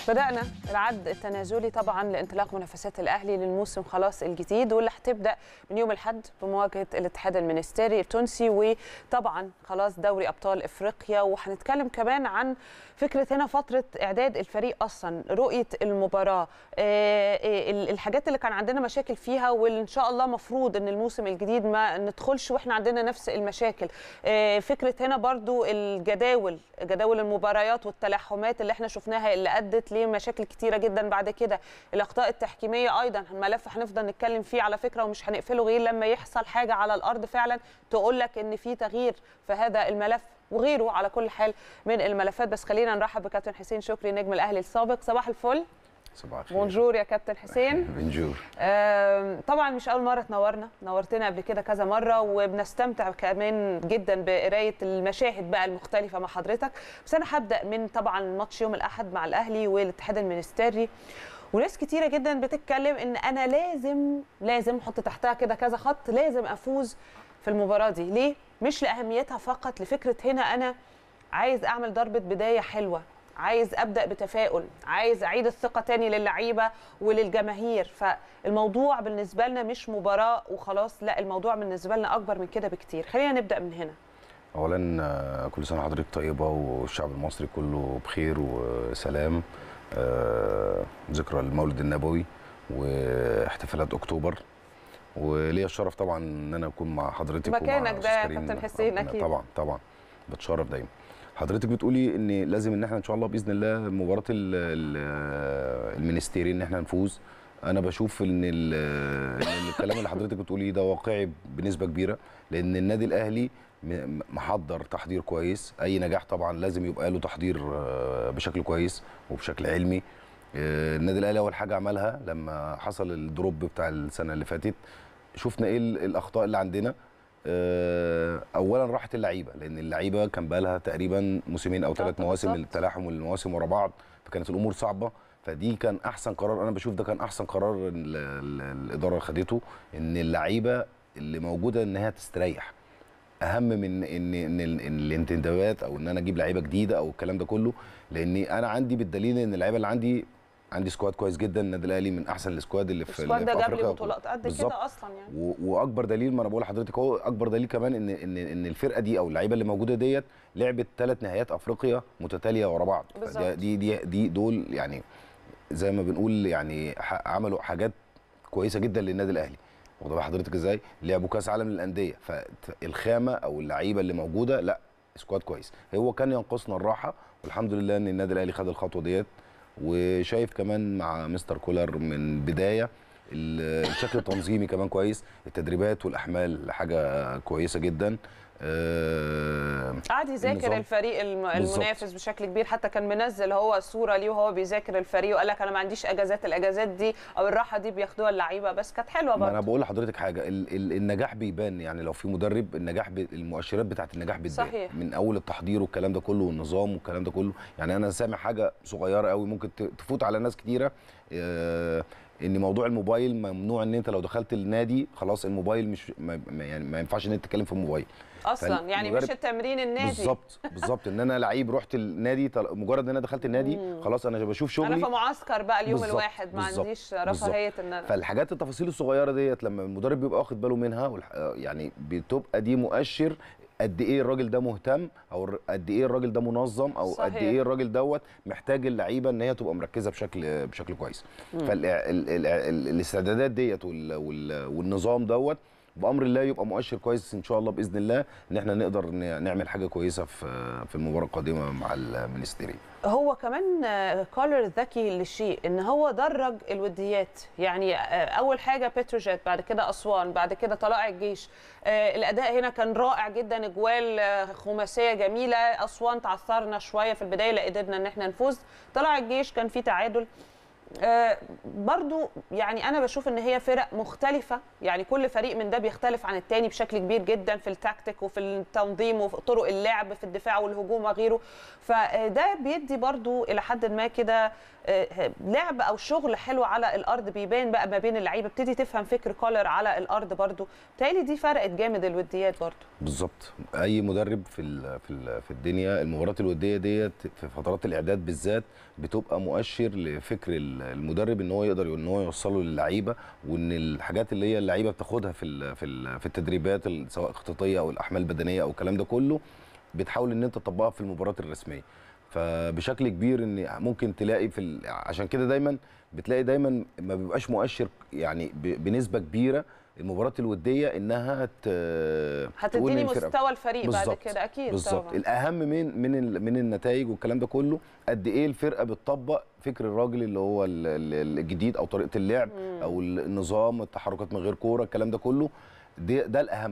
بدأنا العد التنازلي طبعا لانطلاق منافسات الأهلي للموسم خلاص الجديد واللي هتبدأ من يوم الأحد بمواجهة الاتحاد المنستيري التونسي وطبعا خلاص دوري أبطال إفريقيا وهنتكلم كمان عن فكرة هنا فترة إعداد الفريق أصلا رؤية المباراة آه، آه، الحاجات اللي كان عندنا مشاكل فيها واللي إن شاء الله مفروض إن الموسم الجديد ما ندخلش وإحنا عندنا نفس المشاكل آه، فكرة هنا برضو الجداول جداول المباريات والتلاحمات اللي احنا شفناها اللي ادت لمشاكل كتيره جدا بعد كده الاخطاء التحكيميه ايضا الملف هنفضل نتكلم فيه على فكره ومش هنقفله غير لما يحصل حاجه على الارض فعلا تقول لك ان في تغيير في هذا الملف وغيره على كل حال من الملفات بس خلينا نرحب بكابتن حسين شكري نجم الاهلي السابق صباح الفل صباح الخير بونجور يا كابتن حسين بنجور آم، طبعا مش اول مره تنورنا نورتنا قبل كده كذا مره وبنستمتع كمان جدا بقرايه المشاهد بقى المختلفه مع حضرتك بس انا هبدا من طبعا ماتش يوم الاحد مع الاهلي والاتحاد المنستيري وناس كتيره جدا بتتكلم ان انا لازم لازم احط تحتها كده كذا خط لازم افوز في المباراه دي ليه مش لاهميتها فقط لفكره هنا انا عايز اعمل ضربه بدايه حلوه عايز ابدا بتفاؤل عايز اعيد الثقه تاني للعيبه وللجماهير فالموضوع بالنسبه لنا مش مباراه وخلاص لا الموضوع بالنسبه لنا اكبر من كده بكتير خلينا نبدا من هنا اولا آه، كل سنه وحضرتك طيبه والشعب المصري كله بخير وسلام آه، ذكرى المولد النبوي واحتفالات اكتوبر وليا الشرف طبعا ان انا اكون مع حضرتك ومع مكانك ده أستاذ يا كريم. كابتن حسين ربنا- أكيد. طبعا طبعا بتشرف دايما حضرتك بتقولي ان لازم ان احنا ان شاء الله باذن الله مباراه ال- ال- المنستيري ان احنا نفوز انا بشوف ان ال- إن الكلام اللي حضرتك بتقوليه ده واقعي بنسبه كبيره لان النادي الاهلي م- محضر تحضير كويس اي نجاح طبعا لازم يبقى له تحضير آه، بشكل كويس وبشكل علمي آه، النادي الاهلي اول حاجه عملها لما حصل الدروب بتاع السنه اللي فاتت شفنا ايه ال- الاخطاء اللي عندنا آه، اولا راحت اللعيبه لان اللعيبه كان بقى لها تقريبا موسمين او ثلاث طبعاً، مواسم بالظبط. التلاحم والمواسم ورا بعض فكانت الامور صعبه فدي كان احسن قرار انا بشوف ده كان احسن قرار ال- ال- الاداره خدته ان اللعيبه اللي موجوده انها تستريح اهم من ان ان, ال- إن الانتدابات او ان انا اجيب لعيبه جديده او الكلام ده كله لاني انا عندي بالدليل ان اللعيبه اللي عندي عندي سكواد كويس جدا النادي الاهلي من احسن السكواد اللي في السكواد اللي ده في جاب لي أفريقيا. بطولات قد بالظبط. كده اصلا يعني و- واكبر دليل ما انا بقول لحضرتك هو اكبر دليل كمان ان ان ان الفرقه دي او اللعيبه اللي موجوده ديت لعبت ثلاث نهائيات افريقيا متتاليه ورا بعض بالظبط. فده- دي دي دي دول يعني زي ما بنقول يعني ح- عملوا حاجات كويسه جدا للنادي الاهلي واخد بال حضرتك ازاي لعبوا كاس عالم للانديه فالخامه او اللعيبه اللي موجوده لا سكواد كويس هو كان ينقصنا الراحه والحمد لله ان النادي الاهلي خد الخطوه ديت وشايف كمان مع مستر كولر من بدايه ال- الشكل التنظيمي كمان كويس التدريبات والاحمال حاجه كويسه جدا آه، قعد يذاكر النظام. الفريق الم- بالظبط. المنافس بشكل كبير حتى كان منزل هو صوره ليه وهو بيذاكر الفريق وقال لك انا ما عنديش اجازات الاجازات دي او الراحه دي بياخدوها اللعيبه بس كانت حلوه ما انا برضه بقول لحضرتك حاجه ال ال النجاح بيبان يعني لو في مدرب النجاح بي المؤشرات بتاعت النجاح بتبان صحيح. من اول التحضير والكلام ده كله والنظام والكلام ده كله يعني انا سامع حاجه صغيره قوي ممكن ت- تفوت على ناس كتيره آه ان موضوع الموبايل ممنوع ان انت لو دخلت النادي خلاص الموبايل مش ما ما- يعني ما ينفعش ان انت تتكلم في الموبايل اصلا يعني مش فالمدرب- التمرين النادي بالظبط بالظبط ان انا لعيب رحت النادي طل- مجرد ان انا دخلت النادي خلاص انا بشوف شغلي انا في معسكر بقى اليوم بالظبط، الواحد ما بالظبط، عنديش بالظبط. رفاهيه ان انا فالحاجات التفاصيل الصغيره ديت لما المدرب بيبقى واخد باله منها والح- يعني بتبقى دي مؤشر قد ايه الراجل ده مهتم او الر- قد ايه الراجل ده منظم او صحيح. قد ايه الراجل دوت محتاج اللعيبه ان هي تبقى مركزه بشكل بشكل كويس فالاستعدادات ديت وال- وال- والنظام دوت بامر الله يبقى مؤشر كويس ان شاء الله باذن الله ان احنا نقدر ن- نعمل حاجه كويسه في في المباراه القادمه مع المنستيري هو كمان آه، كولر ذكي لشيء ان هو درج الوديات يعني آه، اول حاجه بتروجيت بعد كده اسوان بعد كده طلائع الجيش آه، الاداء هنا كان رائع جدا اجوال آه، خماسيه جميله اسوان تعثرنا شويه في البدايه لا قدرنا ان احنا نفوز طلائع الجيش كان في تعادل آه، برضو يعني انا بشوف ان هي فرق مختلفه يعني كل فريق من ده بيختلف عن التاني بشكل كبير جدا في التكتيك وفي التنظيم وفي طرق اللعب في الدفاع والهجوم وغيره فده بيدي برضو الى حد ما كده آه، لعب او شغل حلو على الارض بيبان بقى ما بين اللعيبه بتدي تفهم فكر كولر على الارض برضو بتهيألي دي فرقت جامد الوديات برضو بالظبط اي مدرب في ال في ال في الدنيا المباريات الوديه ديت في فترات الاعداد بالذات بتبقى مؤشر لفكر ال- المدرب ان هو يقدر ان هو يوصله للعيبه وان الحاجات اللي هي اللعيبه بتاخدها في ال في ال في التدريبات ال- سواء خططيه او الاحمال البدنيه او الكلام ده كله بتحاول ان انت تطبقها في المباريات الرسميه فبشكل كبير ان ممكن تلاقي في ال- عشان كده دايما بتلاقي دايما ما بيبقاش مؤشر يعني ب- بنسبه كبيره المباريات الوديه انها ت- تقول هتديني للفرقة- مستوى الفريق بعد بالظبط. كده اكيد بالظبط طبعا الاهم من من ال- من النتائج والكلام ده كله قد ايه الفرقه بتطبق فكر الراجل اللي هو ال- ال- الجديد او طريقه اللعب او النظام التحركات من غير كوره الكلام ده كله ده ده الاهم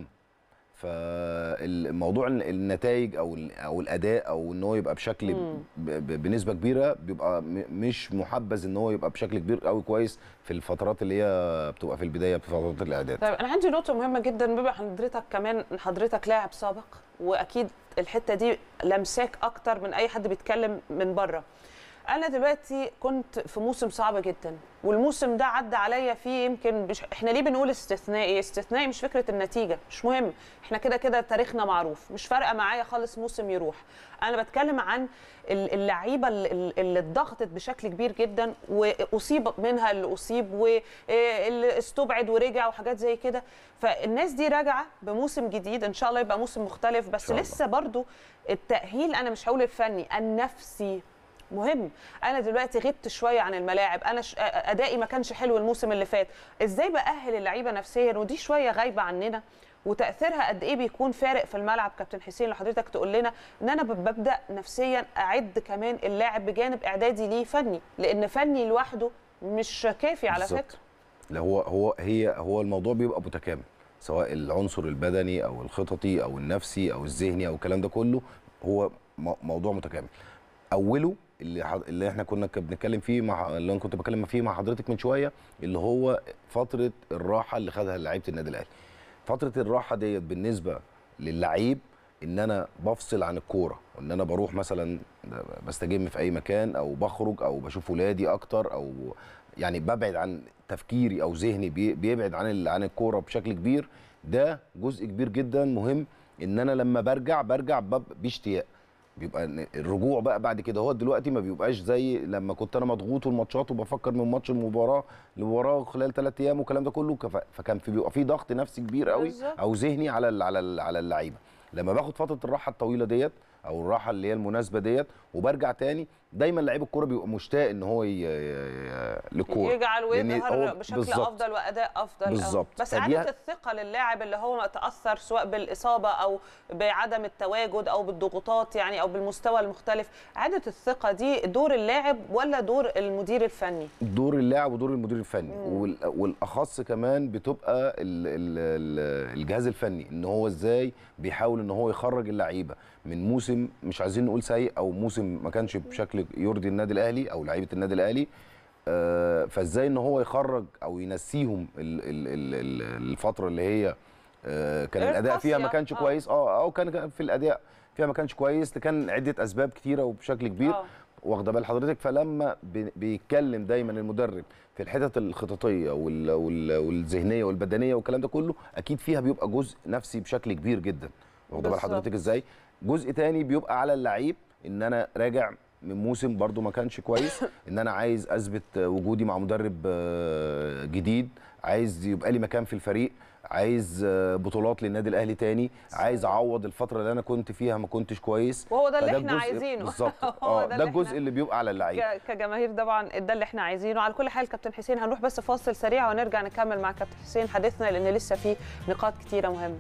فالموضوع النتائج او ال- او الاداء او ان هو يبقى بشكل ب- ب- بنسبه كبيره بيبقى م- مش محبذ ان هو يبقى بشكل كبير قوي كويس في الفترات اللي هي بتبقى في البدايه في فترات الاعداد طيب انا عندي نقطه مهمه جدا بما حضرتك كمان حضرتك لاعب سابق واكيد الحته دي لمساك اكتر من اي حد بيتكلم من بره انا دلوقتي كنت في موسم صعب جدا والموسم ده عدى عليا فيه يمكن بش... احنا ليه بنقول استثنائي استثنائي مش فكره النتيجه مش مهم احنا كده كده تاريخنا معروف مش فارقه معايا خالص موسم يروح انا بتكلم عن ال- اللعيبه اللي اللي اتضغطت بشكل كبير جدا واصيب منها اللي اصيب واللي استبعد ورجع وحاجات زي كده فالناس دي راجعه بموسم جديد ان شاء الله يبقى موسم مختلف بس شاء الله. لسه برضو التاهيل انا مش هقول الفني النفسي مهم انا دلوقتي غبت شويه عن الملاعب انا ش... ادائي ما كانش حلو الموسم اللي فات ازاي باهل اللعيبه نفسيا ودي شويه غايبه عننا وتاثيرها قد ايه بيكون فارق في الملعب كابتن حسين لو حضرتك تقول لنا ان انا ب- ببدا نفسيا اعد كمان اللاعب بجانب اعدادي ليه فني لان فني لوحده مش كافي على بالظبط. فكره لا هو هو هي هو الموضوع بيبقى متكامل سواء العنصر البدني او الخططي او النفسي او الذهني او الكلام ده كله هو مو- موضوع متكامل اوله اللي ح- اللي احنا كنا ك- بنتكلم فيه مع اللي انا كنت بكلم فيه مع حضرتك من شويه اللي هو فتره الراحه اللي خدها لعيبه النادي الاهلي فتره الراحه ديت بالنسبه للعيب ان انا بفصل عن الكوره وان انا بروح مثلا بستجم في اي مكان او بخرج او بشوف ولادي اكتر او يعني ببعد عن تفكيري او ذهني بي- بيبعد عن ال- عن الكوره بشكل كبير ده جزء كبير جدا مهم ان انا لما برجع برجع بب- باشتياق بيبقى إن الرجوع بقى بعد كده هو دلوقتي ما بيبقاش زي لما كنت انا مضغوط والماتشات وبفكر من ماتش المباراه لمباراه خلال ثلاث ايام والكلام ده كله كف- فكان في بيبقى في ضغط نفسي كبير قوي بالظبط. او ذهني على ال- على ال- على اللعيبه لما باخد فتره الراحه الطويله ديت او الراحه اللي هي المناسبه ديت وبرجع تاني دايما لعيب الكوره بيبقى مشتاق ان هو ي... ي- للكوره يجعل لأن ويظهر هو بشكل بالظبط. افضل واداء افضل أوي. بالظبط. بس فدي اعاده الثقه للاعب اللي هو تاثر سواء بالاصابه او بعدم التواجد او بالضغوطات يعني او بالمستوى المختلف اعاده الثقه دي دور اللاعب ولا دور المدير الفني دور اللاعب ودور المدير الفني وال- والاخص كمان بتبقى ال- ال- ال- الجهاز الفني ان هو ازاي بيحاول ان هو يخرج اللعيبه من موسم مش عايزين نقول سيء او موسم ما كانش بشكل يرضي النادي الاهلي او لعيبه النادي الاهلي آه، فازاي ان هو يخرج او ينسيهم ال- ال- ال- ال- الفتره اللي هي آه، كان الاداء فيها ما القاسية. كانش آه. كويس اه او كان في الاداء فيها ما كانش كويس لكان عده اسباب كتيره وبشكل كبير آه. واخده بال حضرتك فلما بي- بيتكلم دايما المدرب في الحتت الخططيه وال وال والذهنيه والبدنيه والكلام ده كله اكيد فيها بيبقى جزء نفسي بشكل كبير جدا واخده بال بالظبط. حضرتك ازاي جزء تاني بيبقى على اللعيب ان انا راجع من موسم برضو ما كانش كويس ان انا عايز اثبت وجودي مع مدرب آه، جديد عايز يبقى لي مكان في الفريق عايز آه، بطولات للنادي الاهلي تاني عايز اعوض الفتره اللي انا كنت فيها ما كنتش كويس وهو ده اللي فده احنا الجزء- عايزينه بالظبط هو اه ده ده اللي الجزء إحنا- اللي بيبقى على اللعيب ك- كجماهير طبعا ده اللي احنا عايزينه على كل حال كابتن حسين هنروح بس فاصل سريع ونرجع نكمل مع كابتن حسين حديثنا لان لسه في نقاط كتيره مهمه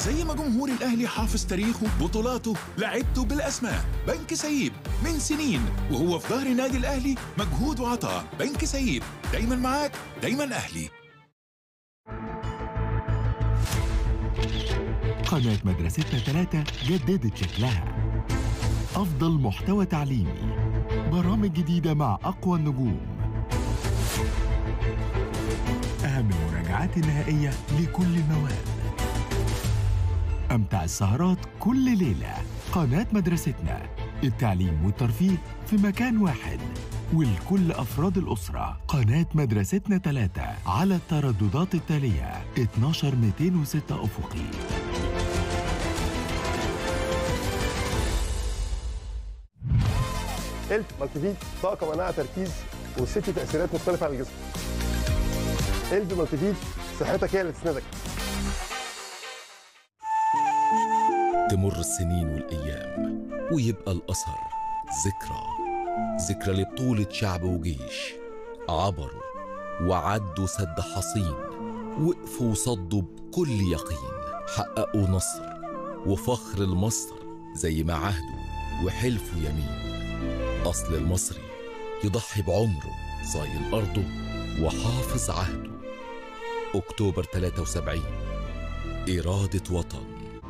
زي ما جمهور الأهلي حافظ تاريخه بطولاته لعبته بالأسماء بنك سيب من سنين وهو في ظهر نادي الأهلي مجهود وعطاء بنك سيب دايما معاك دايما أهلي قناة مدرستنا ثلاثة جددت شكلها أفضل محتوى تعليمي برامج جديدة مع أقوى النجوم أهم المراجعات النهائية لكل المواد أمتع السهرات كل ليلة قناة مدرستنا التعليم والترفيه في مكان واحد ولكل أفراد الأسرة قناة مدرستنا ثلاثة على الترددات التالية 12206 أفقي الف مالتيفيت طاقه مناعه تركيز وست تاثيرات مختلفه على الجسم الف مالتيفيت صحتك هي اللي تسندك تمر السنين والأيام ويبقى الأثر ذكرى ذكرى لبطولة شعب وجيش عبروا وعدوا سد حصين وقفوا وصدوا بكل يقين حققوا نصر وفخر لمصر زي ما عهدوا وحلفوا يمين أصل المصري يضحي بعمره صاين أرضه وحافظ عهده أكتوبر 73 إرادة وطن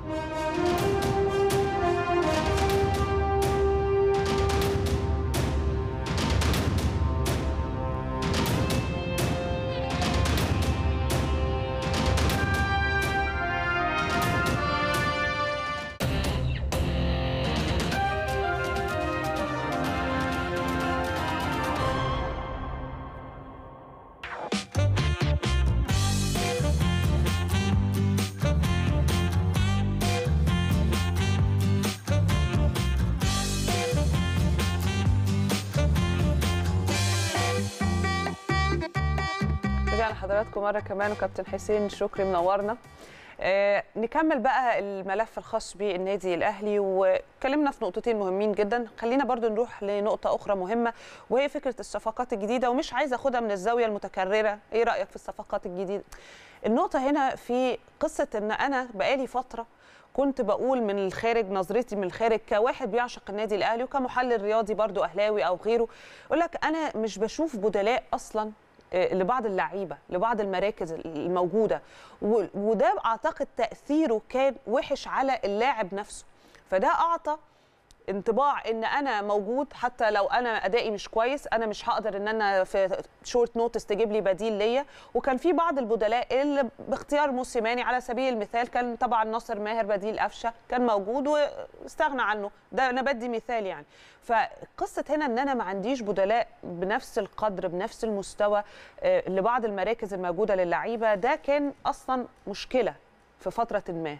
رجعنا لحضراتكم مره كمان وكابتن حسين شكري منورنا آه نكمل بقى الملف الخاص بالنادي الاهلي واتكلمنا في نقطتين مهمين جدا خلينا برضو نروح لنقطه اخرى مهمه وهي فكره الصفقات الجديده ومش عايزه اخدها من الزاويه المتكرره ايه رايك في الصفقات الجديده النقطه هنا في قصه ان انا بقالي فتره كنت بقول من الخارج نظرتي من الخارج كواحد بيعشق النادي الاهلي وكمحلل رياضي برضو اهلاوي او غيره اقول لك انا مش بشوف بدلاء اصلا آه، لبعض اللعيبه لبعض المراكز الموجوده و- وده اعتقد تاثيره كان وحش على اللاعب نفسه فده اعطى انطباع ان انا موجود حتى لو انا ادائي مش كويس انا مش هقدر ان انا في شورت نوتس تجيب لي بديل ليا وكان في بعض البدلاء اللي باختيار موسيماني على سبيل المثال كان طبعا ناصر ماهر بديل قفشه كان موجود واستغنى عنه ده انا بدي مثال يعني فقصه هنا ان انا ما عنديش بدلاء بنفس القدر بنفس المستوى آه، لبعض المراكز الموجوده للعيبه ده كان اصلا مشكله في فتره ما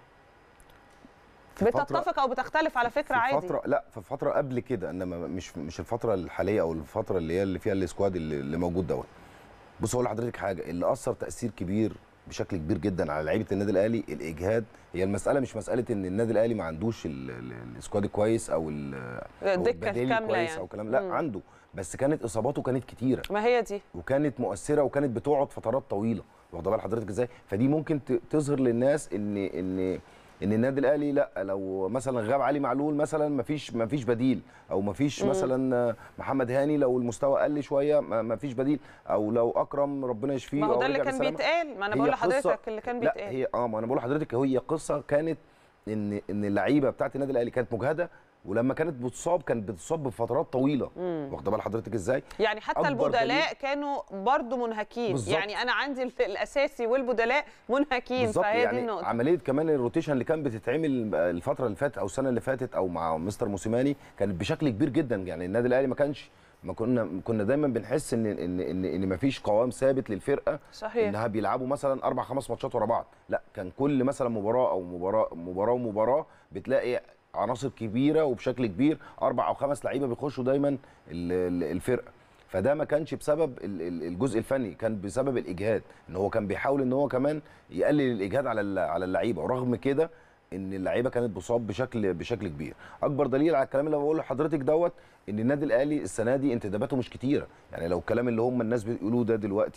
في فترة- بتتفق او بتختلف على فكره في عادي فترة لا في فترة قبل كده انما مش مش الفترة الحالية او الفترة اللي هي اللي فيها السكواد اللي, اللي موجود دوت. بص اقول لحضرتك حاجة اللي أثر تأثير كبير بشكل كبير جدا على لعيبة النادي الأهلي الإجهاد هي المسألة مش مسألة إن النادي الأهلي ما عندوش ال- ال- السكواد الكويس أو ال- أو الدكة البديل الكاملة الكويس يعني. أو كلام لا مم. عنده بس كانت إصاباته كانت كتيرة ما هي دي وكانت مؤثره وكانت بتقعد فترات طويله واخده بال حضرتك ازاي فدي ممكن ت- تظهر للناس ان ان ان النادي الاهلي لا لو مثلا غاب علي معلول مثلا مفيش مفيش بديل او مفيش مثلا محمد هاني لو المستوى قل شويه ما- مفيش بديل او لو اكرم ربنا يشفيه ما هو أو ده اللي رجع كان بالسلامة. بيتقال ما انا هي بقول قصة- لحضرتك اللي كان لا بيتقال هي اه ما انا بقول لحضرتك هي قصه كانت ان ان اللعيبه بتاعت النادي الاهلي كانت مجهده ولما كانت بتصاب كانت بتصاب بفترات طويله واخده بال حضرتك ازاي يعني حتى أكبر البدلاء كانوا برضو منهكين بالظبط. يعني انا عندي ال- الاساسي والبدلاء منهكين بالظبط فهي دي يعني النقطه عمليه كمان الروتيشن اللي كان بتتعمل الفتره اللي فاتت او السنه اللي فاتت او مع مستر موسيماني كانت بشكل كبير جدا يعني النادي الاهلي ما كانش ما كنا كنا دايما بنحس ان ان ان, إن ما فيش قوام ثابت للفرقه صحيح انها بيلعبوا مثلا اربع خمس ماتشات ورا بعض لا كان كل مثلا مباراه او مباراه مباراه ومباراه بتلاقي عناصر كبيره وبشكل كبير اربع او خمس لعيبه بيخشوا دايما ال- ال- الفرقه فده ما كانش بسبب ال- ال- الجزء الفني كان بسبب الاجهاد ان هو كان بيحاول ان هو كمان يقلل الاجهاد على الل- على اللعيبه ورغم كده ان اللعيبه كانت بتصاب بشكل بشكل كبير اكبر دليل على الكلام اللي بقوله لحضرتك دوت ان النادي الاهلي السنه دي انتداباته مش كتيره يعني لو الكلام اللي هم الناس بيقولوه ده دلوقتي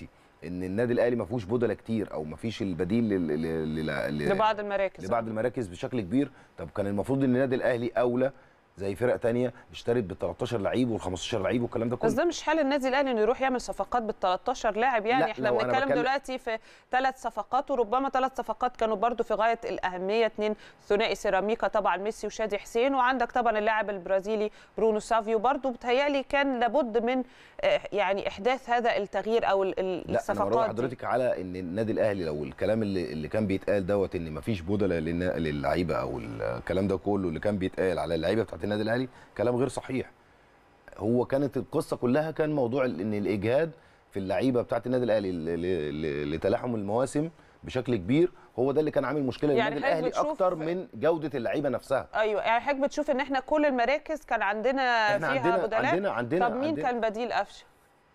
ان النادي الاهلي ما فيهوش بدله كتير او ما فيش البديل لل... لل... لل... لبعض المراكز لبعض المراكز بشكل كبير طب كان المفروض ان النادي الاهلي اولى زي فرق تانية اشترت بال 13 لعيب وال 15 لعيب والكلام ده كله بس ده مش حال النادي الاهلي انه يروح يعمل صفقات بال 13 لاعب يعني لا، احنا لو أنا بنتكلم بتكلم- دلوقتي في ثلاث صفقات وربما ثلاث صفقات كانوا برضو في غايه الاهميه اثنين ثنائي سيراميكا طبعا ميسي وشادي حسين وعندك طبعا اللاعب البرازيلي برونو سافيو برضو بتهيألي كان لابد من آه، يعني احداث هذا التغيير او ال- ال- لا انا الصفقات بروح دي. حضرتك على ان النادي الاهلي لو الكلام اللي, اللي كان بيتقال دوت ان مفيش بدله للنا- للعيبه او الكلام ده كله اللي كان بيتقال على اللعيبه بتاعت النادي الاهلي كلام غير صحيح هو كانت القصه كلها كان موضوع ال- ان الاجهاد في اللعيبه بتاعت النادي الاهلي ل- ل- ل- لتلاحم المواسم بشكل كبير هو ده اللي كان عامل مشكله يعني للنادي حضرتك الاهلي بتشوف- اكتر من جوده اللعيبه نفسها ايوه يعني حضرتك بتشوف ان احنا كل المراكز كان عندنا احنا فيها عندنا بدلاء عندنا عندنا طب مين عندنا كان بديل قفشه؟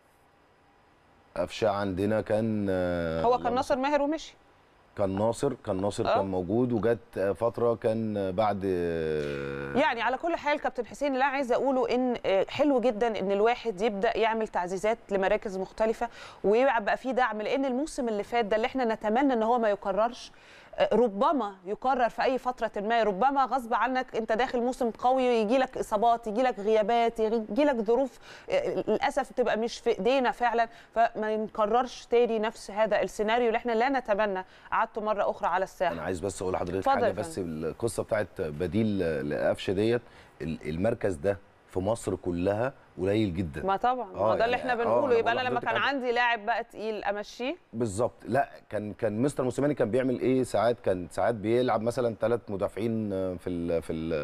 قفشه عندنا كان آه، هو كان اللهم ناصر ماهر ومشي كان ناصر كان ناصر آه. كان موجود وجت فتره كان بعد يعني على كل حال كابتن حسين اللي أنا عايزه اقوله ان آه، حلو جدا ان الواحد يبدا يعمل تعزيزات لمراكز مختلفه ويبقى في دعم لان الموسم اللي فات ده اللي احنا نتمنى ان هو ما يكررش آه، ربما يكرر في اي فتره ما ربما غصب عنك انت داخل موسم قوي يجي لك اصابات يجي لك غيابات يجي لك ظروف آه، للاسف تبقى مش في ايدينا فعلا فما نكررش تاني نفس هذا السيناريو اللي احنا لا نتمنى اعادته مره اخرى على الساحه انا عايز بس اقول لحضرتك اتفضل حاجه يا بس فندم. القصه بتاعت بديل لقفشه ديت ال- المركز ده في مصر كلها قليل جدا ما طبعا ما آه ده اللي يعني- احنا آه، بنقوله أنا يبقى بقول انا لما لحضرتك كان حاجة. عندي لاعب بقى تقيل امشيه بالظبط لا كان كان مستر موسيماني كان بيعمل ايه ساعات كان ساعات بيلعب مثلا ثلاث مدافعين في ال في ال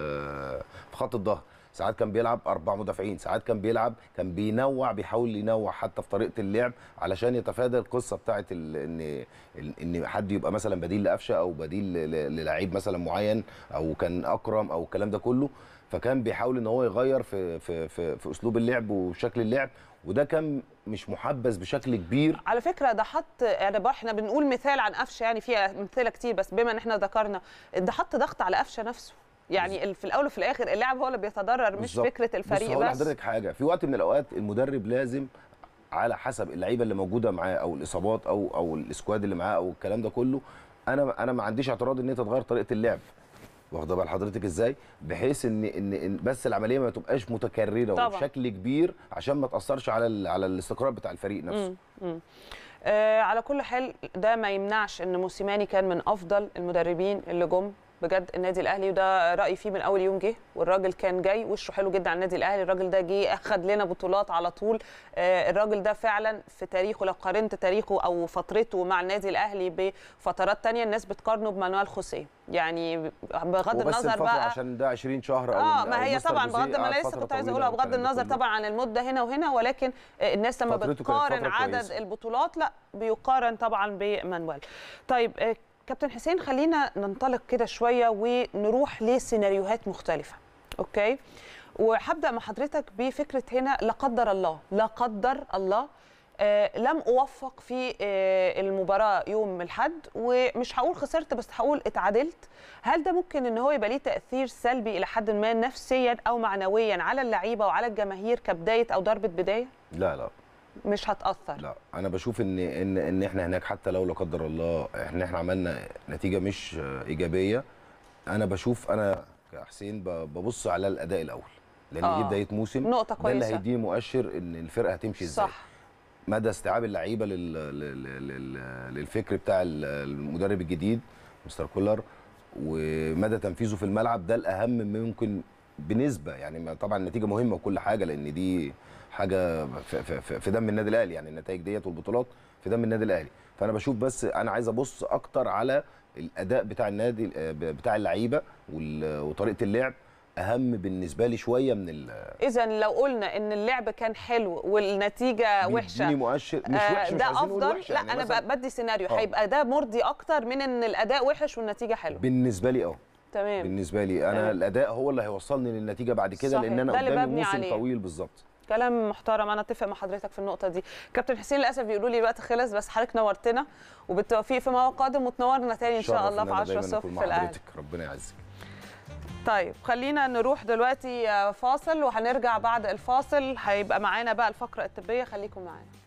في خط الظهر ساعات كان بيلعب اربع مدافعين ساعات كان بيلعب كان بينوع بيحاول ينوع حتى في طريقه اللعب علشان يتفادى القصه بتاعه ال- ان ان حد يبقى مثلا بديل لقفشه او بديل ل- للعيب مثلا معين او كان اكرم او الكلام ده كله فكان بيحاول ان هو يغير في في في, في اسلوب اللعب وشكل اللعب وده كان مش محبذ بشكل كبير على فكره ده حط يعني بقى احنا بنقول مثال عن قفشه يعني في امثله كتير بس بما ان احنا ذكرنا ده حط ضغط على قفشه نفسه يعني ال- في الاول وفي الاخر اللاعب هو اللي بيتضرر مش بالظبط. فكره بص الفريق هقول بس لحضرتك حاجه في وقت من الاوقات المدرب لازم على حسب اللعيبه اللي موجوده معاه او الاصابات او او السكواد اللي معاه او الكلام ده كله انا انا ما عنديش اعتراض ان انت تغير طريقه اللعب واخده بال حضرتك ازاي بحيث ان ان إن بس العمليه ما تبقاش متكرره طبعاً. وبشكل كبير عشان ما تاثرش على ال- على الاستقرار بتاع الفريق نفسه مم. مم. آه على كل حال ده ما يمنعش ان موسيماني كان من افضل المدربين اللي جم بجد النادي الاهلي وده رايي فيه من اول يوم جه والراجل كان جاي وشه حلو جدا على النادي الاهلي الراجل ده جه اخد لنا بطولات على طول آه الراجل ده فعلا في تاريخه لو قارنت تاريخه او فترته مع النادي الاهلي بفترات تانية الناس بتقارنه بمانويل خوسيه يعني بغض وبس النظر الفتره بقى عشان ده 20 شهر او اه أو ما هي مستر طبعا جوزيه بغض ما قعد انا لسه فترة كنت عايزه طويلة اقولها بغض والكلام ده النظر كله. طبعا عن المده هنا وهنا ولكن آه، الناس لما فترته كانت بتقارن فترة عدد كويسة. البطولات لا بيقارن طبعا بمانويل طيب آه، كابتن حسين خلينا ننطلق كده شويه ونروح لسيناريوهات مختلفه اوكي وهبدا مع حضرتك بفكره هنا لا قدر الله لا قدر الله آه لم اوفق في آه المباراه يوم الاحد ومش هقول خسرت بس هقول اتعادلت هل ده ممكن ان هو يبقى ليه تاثير سلبي الى حد ما نفسيا او معنويا على اللعيبه وعلى الجماهير كبدايه او ضربه بدايه لا لا مش هتاثر لا انا بشوف ان ان ان احنا هناك حتى لو لا قدر الله احنا احنا عملنا نتيجه مش ايجابيه انا بشوف انا كحسين ب- ببص على الاداء الاول لان آه. دي بدايه موسم نقطه ده اللي كويسه هيديني مؤشر ان الفرقه هتمشي ازاي صح مدى استيعاب اللعيبه لل... لل... لل... للفكر بتاع ال- المدرب الجديد مستر كولر ومدى تنفيذه في الملعب ده الاهم ممكن بنسبه يعني ما- طبعا النتيجه مهمه وكل حاجه لان دي حاجه في, في, في- في دم النادي الاهلي يعني النتائج ديت والبطولات في دم النادي الاهلي فانا بشوف بس انا عايز ابص اكتر على الاداء بتاع النادي آه، بتاع اللعيبه وال- وطريقه اللعب اهم بالنسبه لي شويه من ال- اذا لو قلنا ان اللعب كان حلو والنتيجه وحشه بيديني مؤشر مش آه، وحش مش ده عايزين نقول افضل وحشه لا يعني انا مثلاً ب- بدي سيناريو آه. هيبقى ده مرضي اكتر من ان الاداء وحش والنتيجه حلوه بالنسبه لي اه تمام بالنسبه لي انا تمام. الاداء هو اللي هيوصلني للنتيجه بعد كده صحيح. لان انا ده اللي قدامي ببني موسم عليه. طويل بالظبط كلام محترم انا اتفق مع حضرتك في النقطه دي كابتن حسين للاسف بيقولوا لي الوقت خلص بس حضرتك نورتنا وبالتوفيق في موعد قادم وتنورنا تاني ان شاء شرف الله إن في أنا 10 دايماً الصبح أكون في مع الاهلي حضرتك ربنا يعزك طيب خلينا نروح دلوقتي آه، فاصل وهنرجع بعد الفاصل هيبقى معانا بقى الفقره الطبيه خليكم معانا